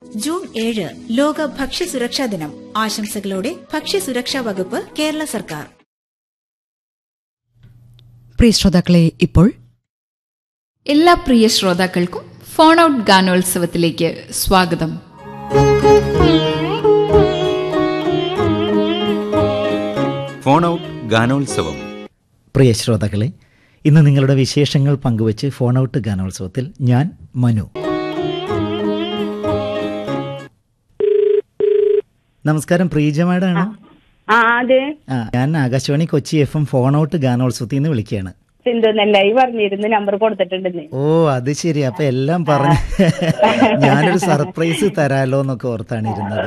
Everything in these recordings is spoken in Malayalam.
ജൂൺ ഏഴ് ലോക ഭക്ഷ്യസുരക്ഷാ ദിനം ആശംസകളോടെ ഭക്ഷ്യസുരക്ഷാ വകുപ്പ് കേരള സർക്കാർ പ്രിയ ശ്രോതാക്കളെ ഇപ്പോൾ എല്ലാ പ്രിയ ശ്രോതാക്കൾക്കും ഫോൺ ഔട്ട് ഗാനോത്സവത്തിലേക്ക് സ്വാഗതം ഫോൺ ഔട്ട് ഗാനോത്സവം പ്രിയ ശ്രോതാക്കളെ ഇന്ന് നിങ്ങളുടെ വിശേഷങ്ങൾ പങ്കുവച്ച് ഫോൺ ഔട്ട് ഗാനോത്സവത്തിൽ ഞാൻ മനു നമസ്കാരം പ്രീജ മാഡാണോ ആ അതെ ആ ഞാൻ Akashvani Kochi F M phone out ഗാനോത്സവത്തിൽ നിന്ന് വിളിക്കുകയാണ് സിന്ധു നെല്ലായി പറഞ്ഞിരുന്നു നമ്പർ കൊടുത്തിട്ടുണ്ടെന്ന് ഓ അത് ശരി അപ്പൊ എല്ലാം പറഞ്ഞ് ഞാനൊരു സർപ്രൈസ് തരാലോ എന്നൊക്കെ ഓർത്താണ് ഇരുന്നത്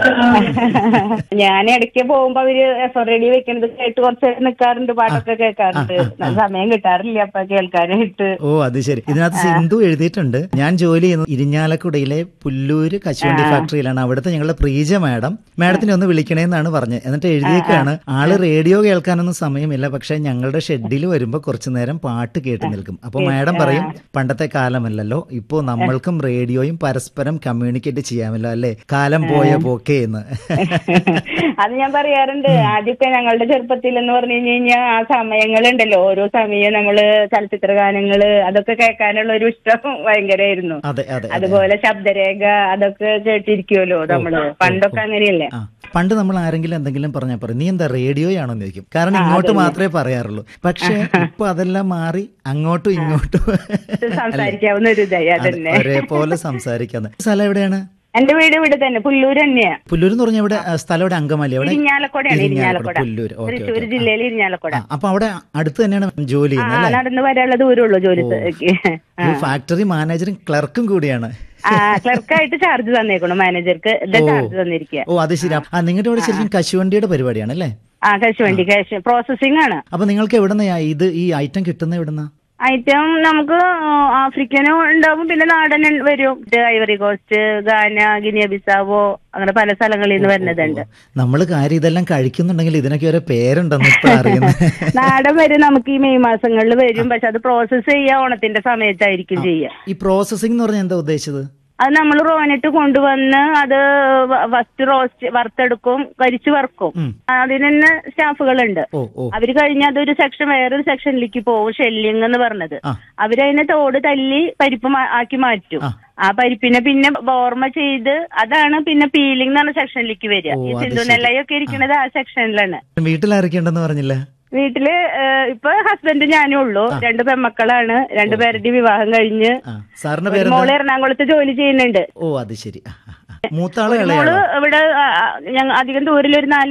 ഞാൻ ഇടയ്ക്ക് പോകുമ്പോ അവര് എഫ് എം റേഡിയോ വെക്കണത് കേട്ട് കുറച്ച് നേരം നിൽക്കാറുണ്ട് പാട്ടൊക്കെ കേൾക്കാറുണ്ട് സമയം കിട്ടാറില്ല അപ്പൊ കേൾക്കാനായിട്ട് ഓ അത് ശരി ഇതിനകത്ത് സിന്ധു എഴുതിയിട്ടുണ്ട് ഞാൻ ജോലി ചെയ്യുന്നത് ഇരിഞ്ഞാലക്കുടയിലെ പുല്ലൂര് കശുവണ്ടി ഫാക്ടറിയിലാണ് അവിടുത്തെ ഞങ്ങളുടെ പ്രീജ മാഡം മാഡത്തിനെ ഒന്ന് വിളിക്കണേന്നാണ് പറഞ്ഞത് എന്നിട്ട് എഴുതിയേക്കാണ് ആള് റേഡിയോ കേൾക്കാനൊന്നും സമയമില്ല പക്ഷെ ഞങ്ങളുടെ ഷെഡിൽ വരുമ്പോ കുറച്ചു നേരം പാട്ട് കേട്ട് നിൽക്കും അപ്പൊ മാഡം പറയും പണ്ടത്തെ കാലമല്ലല്ലോ ഇപ്പോ നമ്മൾക്കും റേഡിയോയും പരസ്പരം കമ്മ്യൂണിക്കേറ്റ് ചെയ്യാമല്ലോ അല്ലെ കാലം പോയ പോക്കേ എന്ന് അത് ഞാൻ പറയാറുണ്ട് ആദ്യമൊക്കെ ഞങ്ങളുടെ ചെറുപ്പത്തിൽ എന്ന് പറഞ്ഞു കഴിഞ്ഞു കഴിഞ്ഞാൽ ആ സമയങ്ങളുണ്ടല്ലോ ഓരോ സമയം നമ്മള് ചലച്ചിത്ര ഗാനങ്ങള് അതൊക്കെ കേൾക്കാനുള്ള ഒരു ഇഷ്ടം ഭയങ്കരമായിരുന്നു അതെ അതെ അതെ അതുപോലെ ശബ്ദരേഖ അതൊക്കെ കേട്ടിരിക്കുമല്ലോ നമ്മള് പണ്ടൊക്കെ അങ്ങനെയല്ലേ ആ പണ്ട് നമ്മൾ ആരെങ്കിലും എന്തെങ്കിലും പറഞ്ഞാൽ പറയും നീ എന്താ റേഡിയോയാണോ എന്ന് ചോദിക്കും കാരണം ഇങ്ങോട്ട് മാത്രമേ പറയാറുള്ളൂ പക്ഷെ ഇപ്പൊ അതെല്ലാം മാറി അങ്ങോട്ടും ഇങ്ങോട്ടും സംസാരിക്കാവുന്ന ഒരു ഇതായി അതെ, അതന്നെ ഒരേപോലെ സംസാരിക്കാന്ന് സ്ഥലം എവിടെയാണ് എന്റെ വീട് ഇവിടെ തന്നെ പുല്ലൂർ തന്നെയാ പുല്ലൂർ എന്ന് പറഞ്ഞ ഇവിടെ ആ, സ്ഥലം ഇവിടെ അങ്കമാലി എവിടെ ഇരിഞ്ഞാലക്കുടയാണ് ഇരിഞ്ഞാലക്കുട പുല്ലൂർ ഓക്കെ തൃശ്ശൂർ ജില്ലയിൽ ഇരിഞ്ഞാലക്കുട അപ്പൊ അവിടെ അടുത്ത് തന്നെയാണ് ജോലി ആ ചെയ്യുന്നത് അല്ലേ നടന്ന് വരാനുള്ള ദൂരമുള്ളൂ ജോലിക്ക് ഒരു ഫാക്ടറി മാനേജറും ക്ലർക്കും കൂടിയാണ് ആ ക്ലർക്കായിട്ട് ചാർജ് തന്നേക്കണം മാനേജർക്ക് ഇത് ചാർജ് തന്നിരിക്കുക ഓ അത് ശരി ആ നിങ്ങളുടെ ഇവിടെ ശരിക്കും കശുവണ്ടിയുടെ പരിപാടിയാണ് അല്ലേ ആ കശുവണ്ടി കാശ് പ്രോസസ്സിംഗ് ആണ് അപ്പൊ നിങ്ങൾക്ക് എവിടുന്ന ഇത് ഈ ഐറ്റം കിട്ടുന്ന എവിടുന്ന ഐറ്റം നമുക്ക് ആഫ്രിക്കനും ഉണ്ടാവും പിന്നെ നാടൻ വരും ഇത് Ivory Coast Ghana Guinea Bissau അങ്ങനെ പല സ്ഥലങ്ങളിൽ നിന്ന് വരുന്നതുണ്ട് നമ്മൾ കാര്യം ഇതെല്ലാം കഴിക്കുന്നുണ്ടെങ്കിൽ ഇതിനൊക്കെ ഒരു പേരുണ്ടെന്ന് ഇപ്പൊ അറിയുന്നത് നാടൻ വരും നമുക്ക് ഈ മെയ് മാസങ്ങളിൽ വരും പക്ഷെ അത് പ്രോസസ്സ് ചെയ്യാ ഓണത്തിന്റെ സമയത്തായിരിക്കും ചെയ്യുക ഈ പ്രോസസ്സിംഗ് എന്ന് പറഞ്ഞാൽ എന്താ ഉദ്ദേശിച്ചത് അത് നമ്മൾ റോനിട്ട് കൊണ്ടുവന്ന് അത് ഫസ്റ്റ് റോസ്റ്റ് വറുത്തെടുക്കും കരിച്ചു വറുക്കും അതിന് തന്നെ സ്റ്റാഫുകളുണ്ട് ഓ ഓ അവര് കഴിഞ്ഞ അതൊരു സെക്ഷൻ വേറൊരു സെക്ഷനിലേക്ക് പോകും ഷെല്ലിങ് എന്ന് പറഞ്ഞത് ആ. അവരതിനെ തോട് തല്ലി പരിപ്പ് മാ- ആക്കി മാറ്റും ആ. ആ പരിപ്പിനെ പിന്നെ ബോർമ ചെയ്ത് അതാണ് പിന്നെ പീലിംഗ് എന്ന് പറഞ്ഞ സെക്ഷനിലേക്ക് വരിക ഓ, ഈ അത് സിന്ധു ശരി. നെല്ലയൊക്കെ ഇരിക്കുന്നത് ആ സെക്ഷനിലാണ് വീട്ടിലാരൊക്കെ ഉണ്ടെന്ന് പറഞ്ഞില്ല വീട്ടില് ഏഹ്, ഇപ്പൊ ഹസ്ബൻഡ് ഞാനും ഉള്ളൂ രണ്ട് പെൺമക്കളാണ് രണ്ടുപേരുടെ വിവാഹം കഴിഞ്ഞ് ആ സാറിന്റെ ഒരു പേരെന്താ മോള് എറണാകുളത്ത് ജോലി ചെയ്യുന്നുണ്ട് ഓ അത് ശരി ആ, ആ, ആ. മൂത്താള് ഒരു മോള് ഇളയാളോ ഇവിടെ ആ, ആ, ഞങ്ങ അധികം ദൂരിൽ ഒരു നാല്